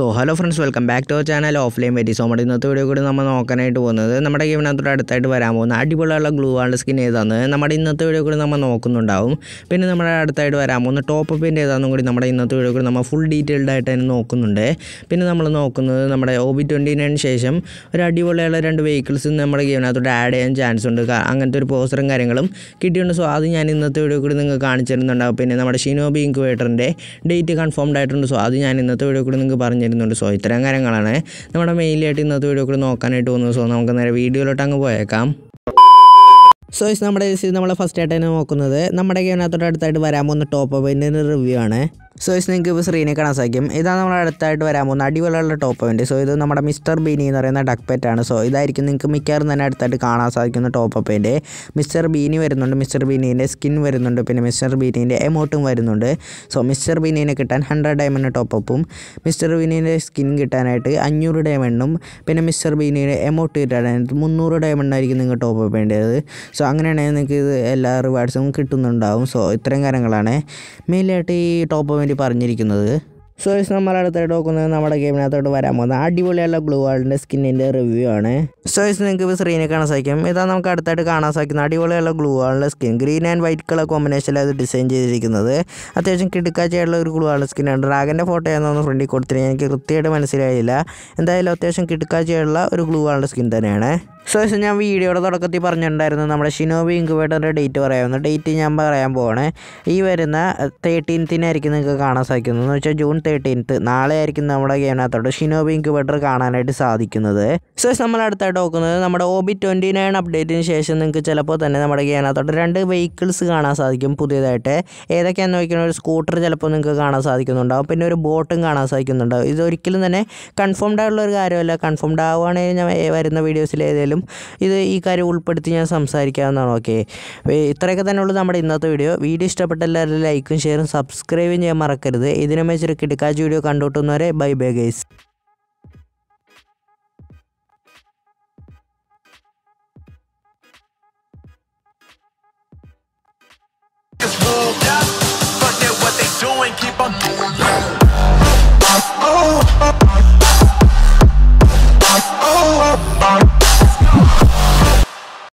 so hello friends welcome back to our channel offline very so നമ്മുടെ ഇന്നത്തെ video കൂടി നമ്മൾ നോക്കാനായിട്ട് പോകുന്നത് നമ്മുടെ ഗെയിമിനകത്തോട് അടുത്തായിട്ട് വരാൻ പോകുന്ന അടിപൊളിയുള്ള ഗ്ലൂ ആളുടെ സ്കിൻ ഏതാണെന്ന് നമ്മുടെ ഇന്നത്തെ വീഡിയോ കൂടി നമ്മൾ നോക്കുന്നുണ്ടാവും പിന്നെ നമ്മുടെ അടുത്തായിട്ട് വരാൻ പോകുന്ന ടോപ്പ് അപ്പിൻ്റെ ഏതാണെന്നും കൂടി നമ്മുടെ ഇന്നത്തെ വീഡിയോ കൂടി നമ്മൾ ഫുൾ ഡീറ്റെയിൽഡ് ആയിട്ട് തന്നെ നോക്കുന്നുണ്ട് പിന്നെ നമ്മൾ നോക്കുന്നത് നമ്മുടെ ഒ ബി ട്വൻറ്റി നയൻ ശേഷം ഒരു അടിപൊളിയുള്ള രണ്ട് വെഹിക്കിൾസ് നമ്മുടെ ഗെയിമിനകത്തോട്ട് ആഡ് ചെയ്യാൻ ചാൻസ് ഉണ്ട് കാ- അങ്ങനത്തെ ഒരു പോസ്റ്ററും കാര്യങ്ങളും കിട്ടിയിട്ടുണ്ട് സോ അത് ഞാൻ ഇന്നത്തെ വീഡിയോ കൂടി നിങ്ങൾക്ക് കാണിച്ചു തരുന്നുണ്ടാവും പിന്നെ നമ്മുടെ ഷിനോബി ഇൻക്യുബേറ്ററിൻ്റെ ഡേറ്റ് കൺഫേംഡ് ആയിട്ടുണ്ട് സോ അത് ഞാൻ ഇന്നത്തെ വീഡിയോ കൂടി നിങ്ങൾക്ക് പറഞ്ഞു തരുന്നുണ്ട് സോ ഇത്തരം കാര്യങ്ങളാണ് നമ്മുടെ മെയിലായിട്ട് ഇന്നത്തെ വീഡിയോ കൂടി നോക്കാനായിട്ട് പോകുന്നത് സോ നമുക്ക് നേരെ വീഡിയോയിലോട്ട് അങ്ങ് പോയേക്കാം സോ ഇസ് നമ്മുടെ നമ്മൾ ഫസ്റ്റ് ആയിട്ട് തന്നെ നോക്കുന്നത് നമ്മുടെ ഗെയിമിനകത്തോട്ട് അടുത്തായിട്ട് വരാൻ പോകുന്ന ടോപ്പ് അപ്പിൻ്റെ റിവ്യൂ ആണ് സോ ഇസ് നിങ്ങൾക്ക് ഇപ്പോൾ സ്ക്രീനിൽ കാണാൻ സാധിക്കും ഇതാണ് നമ്മുടെ അടുത്തായിട്ട് വരാൻ പോകുന്ന അടിപൊളിയുള്ള ടോപ്പ് അപ്പിൻ്റെ സോ ഇത് നമ്മുടെ മിസ്റ്റർ ബീനി എന്ന് പറയുന്ന ഡക്ക് പെറ്റ് ആണ് സോ ഇതായിരിക്കും നിങ്ങൾക്ക് മിക്കവാറും തന്നെ അടുത്തായിട്ട് കാണാൻ സാധിക്കുന്ന ടോപ്പ് അപ്പിൻ്റെ മിസ്റ്റർ ബീനി വരുന്നുണ്ട് മിസ്റ്റർ ബീനീൻ്റെ സ്കിൻ വരുന്നുണ്ട് പിന്നെ മിസ്റ്റർ ബീനീൻ്റെ എമൗണ്ടും വരുന്നുണ്ട് സോ മിസ്റ്റർ ബീനീനെ കിട്ടാൻ ഹൺഡ്രഡ് ഡയമണ്ട് ടോപ്പ് അപ്പും മിസ്റ്റർ ബീനീൻ്റെ സ്കിൻ കിട്ടാനായിട്ട് അഞ്ഞൂറ് ഡയമണ്ടും പിന്നെ മിസ്റ്റർ ബീനീൻ്റെ എമൗണ്ട് കിട്ടാനായിട്ട് മുന്നൂറ് ഡയമണ്ടായിരിക്കും നിങ്ങൾ ടോപ്പ് അപ്പ് വേണ്ടത് സോ അങ്ങനെയാണെങ്കിൽ നിങ്ങൾക്ക് ഇത് എല്ലാ റിവാർഡ്സും കിട്ടുന്നുണ്ടാവും സോ ഇത്രയും കാര്യങ്ങളാണ് മെയിനായിട്ട് ഈ ടോപ്പ് വേണ്ടി പറഞ്ഞിരിക്കുന്നത് സോ ഇസ് നമ്മൾ അടുത്തായിട്ട് നോക്കുന്നത് നമ്മുടെ ഗെയിമിനകത്തോട്ട് വരാൻ പോകുന്ന അടിപൊളിയുള്ള ഗ്ലൂ വാളിൻ്റെ സ്കിന്നിൻ്റെ റിവ്യൂ ആണ് സോ ഇസ് നിങ്ങൾക്ക് ഇപ്പോൾ സ്ക്രീനിൽ കാണാൻ സാധിക്കും ഇതാ നമുക്ക് അടുത്തായിട്ട് കാണാൻ സാധിക്കുന്ന അടിപൊളിയുള്ള ഗ്ലൂ വാളിൻ്റെ skin green and white colour കോമ്പിനേഷനിൽ അത് ഡിസൈൻ ചെയ്തിരിക്കുന്നത് അത്യാവശ്യം കിടുക്കാച്ചയായിട്ടുള്ള ഒരു ഗ്ലൂ വാളിൻ്റെ സ്കിന്നാണ് ഡ്രാഗൻ്റെ ഫോട്ടോ ആണെന്ന് ഫ്രണ്ടിൽ കൊടുത്തിട്ട് എനിക്ക് കൃത്യമായിട്ട് മനസ്സിലായില്ല എന്തായാലും അത്യാവശ്യം കിടുക്കാച്ചയുള്ള ഒരു ഗ്ലൂ വാളിൻ്റെ സ്കിൻ തന്നെയാണ് സോ ഇസ് ഞാൻ വീഡിയോയുടെ തുടക്കത്തിൽ പറഞ്ഞിട്ടുണ്ടായിരുന്നു നമ്മുടെ ഷിനോബി ഇൻക്യുബേറ്ററിൻ്റെ ഡേറ്റ് പറയാവുന്ന ഡേറ്റ് ഞാൻ പറയാൻ പോവാണ് ഈ വരുന്ന തേർട്ടീൻത്തിനായിരിക്കും നിങ്ങൾക്ക് കാണാൻ സാധിക്കുന്നത് എന്ന് വെച്ചാൽ ജൂൺ തേർട്ടീൻത്ത് നാളെ ആയിരിക്കും നമ്മുടെ ഗെയിമിനകത്തോട്ട് ഷിനോബി ഇൻക്യുബേറ്റർ കാണാനായിട്ട് സാധിക്കുന്നത് സോ നമ്മൾ അടുത്തായിട്ട് നോക്കുന്നത് നമ്മുടെ ഒ ബി ട്വൻറ്റി നയൻ അപ്ഡേറ്റിന് ശേഷം നിങ്ങൾക്ക് ചിലപ്പോൾ തന്നെ നമ്മുടെ ഗെയിമിനകത്തോട്ട് രണ്ട് വെഹിക്കിൾസ് കാണാൻ സാധിക്കും പുതിയതായിട്ട് ഏതൊക്കെയാണെന്ന് നോക്കിയാൽ ഒരു സ്കൂട്ടർ ചിലപ്പോൾ നിങ്ങൾക്ക് കാണാൻ സാധിക്കുന്നുണ്ടാവും പിന്നെ ഒരു ബോട്ടും കാണാൻ സാധിക്കുന്നുണ്ടാവും ഇതൊരിക്കലും തന്നെ കൺഫേംഡ് ആയിട്ടുള്ള ഒരു കാര്യമല്ല കൺഫേംഡ് ആവുകയാണെങ്കിൽ ഞാൻ വരുന്ന വീഡിയോസിൽ ഏതെങ്കിലും ഇത് ഈ കാര്യം ഉൾപ്പെടുത്തി ഞാൻ സംസാരിക്കാവുന്നതാണ് ഓക്കെ ഇത്രയൊക്കെ തന്നെ ഉള്ളൂ നമ്മുടെ ഇന്നത്തെ വീഡിയോ വീഡിയോ ഇഷ്ടപ്പെട്ട എല്ലാവരും ലൈക്കും ഷെയറും സബ്സ്ക്രൈബും ചെയ്യാൻ മറക്കരുത് ഇതിനെ വെച്ചൊരു കിടക്കാച്ച് വീഡിയോ കണ്ടുകിട്ടുന്നവരെ ബൈ ബൈ ഗൈസ്